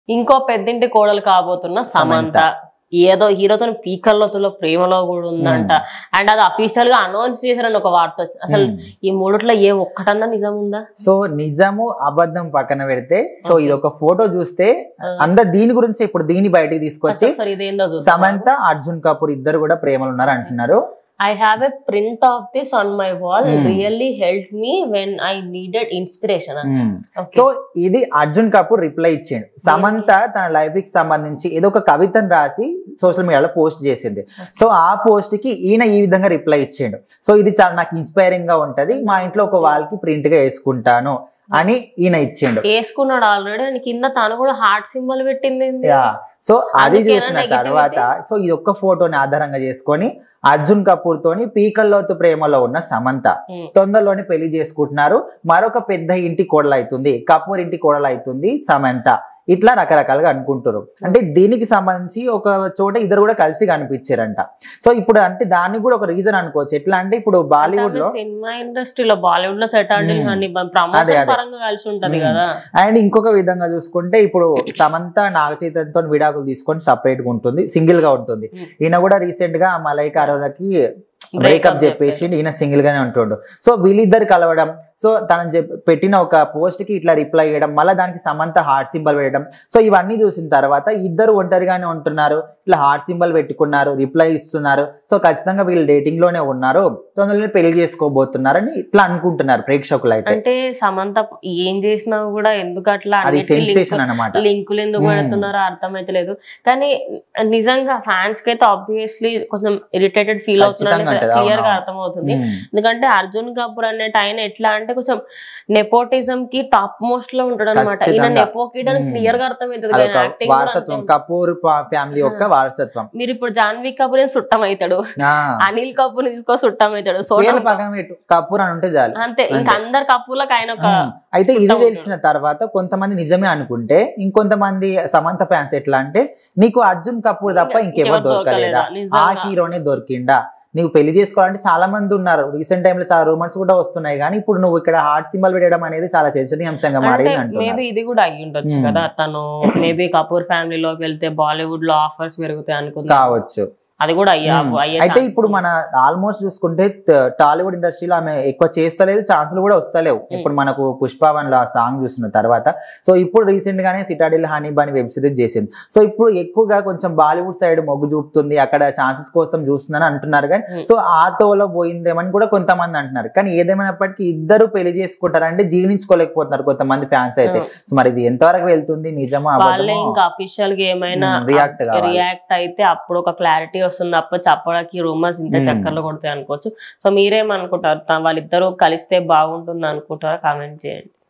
ఇంకో పెద్దింటి కోడలు కాబోతున్న సమంత ఏదో హీరోతో పీకల్లోతులో ప్రేమలో కూడా ఉందంట అండ్ అది అఫీషియల్ గా అనౌన్స్ చేశారని ఒక వార్త వచ్చింది అసలు Hmm. ఈ మూడిట్లో ఏ ఒక్కటన్నా నిజం ఉందా సో నిజము అబద్ధం పక్కన పెడితే సో Okay. ఇది ఒక ఫోటో చూస్తే ఆ. అందరు దీని గురించి ఇప్పుడు దీన్ని బయటికి తీసుకొచ్చి ఒకసారి ఇదేందో సమంత అర్జున్ కపూర్ ఇద్దరు కూడా ప్రేమలు ఉన్నారు అంటున్నారు I have a print of this on my wall Hmm. Really help me when I needed inspiration hmm. So ఇది అర్జున్ కపూర్ రిప్లై ఇచ్చిండు సమంత తన లైఫ్ కి సంబంధించి ఏదో ఒక కవితను రాసి సోషల్ మీడియాలో పోస్ట్ చేసింది సో ఆ పోస్ట్ కి ఈయన ఈ విధంగా రిప్లై ఇచ్చిండు సో ఇది చాలా నాకు ఇన్స్పైరింగ్ గా ఉంటది మా ఇంట్లో ఒక వాళ్ళకి ప్రింట్ గా వేసుకుంటాను అని ఈయన ఇచ్చిండు వేసుకున్నాడు ఆల్రెడీ అండ్ కింద తను కూడా హార్ట్ సింబల్ పెట్టింది ఏంది? యా సో అది అందుకేనా చూసిన negativity? తర్వాత సో ఇది ఒక్క ఫోటోని ఆధారంగా చేసుకొని అర్జున్ కపూర్ తోని పీకల్లోతు ప్రేమలో ఉన్న సమంత Hmm. తొందరలోనే పెళ్లి చేసుకుంటున్నారు మరొక పెద్ద ఇంటి కోడలు అవుతుంది కపూర్ ఇంటి కోడలు అవుతుంది సమంత ఇట్లా రకరకాలుగా అనుకుంటారు అంటే దీనికి సంబంధించి ఒక చోట ఇద్దరు కూడా కలిసి కనిపించారంట సో ఇప్పుడు అంటే దానికి కూడా ఒక రీజన్ అనుకోవచ్చు ఎట్లా అంటే ఇప్పుడు బాలీవుడ్ లో అంటే సినిమా ఇండస్ట్రీలో బాలీవుడ్ లో సెట్ Hmm. అదే, ప్రమోషన్ అదే. పరంగా కలిసి ఉంటది Hmm. కదా అండ్ ఇంకొక విధంగా చూసుకుంటే ఇప్పుడు సమంత నాగచైతన్యతో విడాకులు తీసుకొని సపరేట్ గా ఉంటుంది సింగిల్ గా ఉంటుంది Hmm. ఈయన కూడా రీసెంట్ గా మలైక అరోరాకి Breakup బ్రేకప్ చెప్పేసి ఈయన సింగిల్ గానే ఉంటుండు సో వీళ్ళిద్దరు కలవడం సో తను చెప్- పెట్టిన ఒక పోస్ట్ కి ఇట్లా రిప్లై చేయడం మళ్ళీ దానికి సమంత హార్ట్ సింబల్ పెట్టడం సో ఇవన్నీ చూసిన తర్వాత ఇద్దరు ఒంటరిగానే ఉంటున్నారు ఇట్లా హార్ట్ సింబల్ పెట్టుకున్నారు రిప్లై ఇస్తున్నారు సో ఖచ్చితంగా వీళ్ళు డేటింగ్ లోనే ఉన్నారు తొందరలోనే పెళ్లి చేసుకోబోతున్నారని ఇట్లా అనుకుంటున్నారు ప్రేక్షకులు అయితే అంటే సమంత ఏం చేసినా కూడా ఎందుకు అట్లా అది సెన్సేషన్ అన్నమాట లింకులు ఎందుకు Hmm. పెడుతున్నారో అర్థమైతలేదు కానీ నిజంగా ఫ్యాన్స్ కి అయితే ఆబ్వియస్లీ కొంచెం ఇరిటేటెడ్ ఫీల్ ఖచ్చితంగా అవుతున్నారు ఉంటది, క్లియర్ గా అవునవును. అర్థమవుతుంది ఉమ్. ఎందుకంటే అర్జున్ కపూర్ అనేట ఆయన ఎట్లా అంటే కొంచెం నెపోటిజం కి టాప్ మోస్ట్ లో ఉంటాడు అనమాట ఈయన ఖచ్చితంగా. నెపోకిడ్ అని Hmm. క్లియర్ గా అర్థమవుతుంది అదొక కానీ యాక్టింగ్ వారసత్వం కపూర్ ఫ్యామిలీ యొక్క వారసత్వం మీరు ఇప్పుడు జాన్వీ కపూర్ ఏం సుట్టం అవుతాడు ఆ, అనిల్ కపూర్ తీసుకో సుట్టం అవుతాడు సో పేర్లు పక్కన పెట్టు కపూర్ అని ఉంటే చాలు అంతే ఇంకా అందరు కపూర్లకు ఆయన ఒక ఉమ్. అయితే ఇది ఉంటా తెలిసిన తర్వాత కొంతమంది నిజమే అనుకుంటే ఇంకొంతమంది సమంత ఫ్యాన్స్ ఎట్లా అంటే నీకు అర్జున్ కపూర్ తప్ప ఇంకా ఇంకెవరు ఇంకెవరు దొరకలేదా దొరకలేదా? ఆ నిజంగా. హీరోనే దొరికిండా నీవు పెళ్లి చేసుకోవాలంటే చాలా మంది ఉన్నారు రీసెంట్ టైంలో చాలా రూమర్స్ కూడా వస్తున్నాయి కానీ ఇప్పుడు నువ్వు ఇక్కడ హార్ట్ సింబల్ పెట్టడం అనేది చాలా చర్చనీయాంశంగా అంటే మారింది అంటున్నారు మేబీ ఇది కూడా అయ్యి ఉండొచ్చు Hmm. కదా తను మేబీ కపూర్ ఫ్యామిలీలోకి వెళ్తే బాలీవుడ్ లో ఆఫర్స్ పెరుగుతాయి అనుకుంటా కావచ్చు అది కూడా అయ్యా ఉమ్. అయ్యే అయితే chances ఇప్పుడు మన ఆల్మోస్ట్ చూసుకుంటే ట- టాలీవుడ్ ఇండస్ట్రీలో ఆమె ఎక్కువ చేస్తలేదు ఛాన్సులు కూడా వస్తలేవు ఇప్పుడు మనకు పుష్పవన్ లో ఆ సాంగ్ చూసిన తర్వాత సో ఇప్పుడు రీసెంట్ గానే Citadel honey bunny web series చేసింది సో ఇప్పుడు ఎక్కువగా కొంచెం బాలీవుడ్ సైడ్ మొగ్గు చూపుతుంది అక్కడ ఛాన్సెస్ కోసం చూస్తుందని అంటున్నారు కానీ Hmm. సో ఆ తోలో పోయిందేమని కూడా కొంతమంది అంటున్నారు కానీ ఏదేమైనప్పటికీ ఇద్దరు పెళ్లి చేసుకుంటారంటే జీర్ణించుకోలేకపోతున్నారు కొంతమంది ఫ్యాన్స్ అయితే Hmm. సో మరి ఇది ఎంతవరకు వెళ్తుంది నిజమా వాళ్ళే అబద్ధమో ఇంకా అఫీషియల్ గా ఏమైనా Hmm, react కావాలి. రియాక్ట్ అయితే అప్పుడు ఒక క్లారిటీ వస్తుంది అప్పుడు చెప్పడానికి రూమర్స్ ఇంత Hmm. చక్కర్లు కొడతాయి అనుకోవచ్చు సో మీరేమనుకుంటారు త- వాళ్ళిద్దరూ కలిస్తే బాగుంటుంది అనుకుంటారా కామెంట్ చేయండి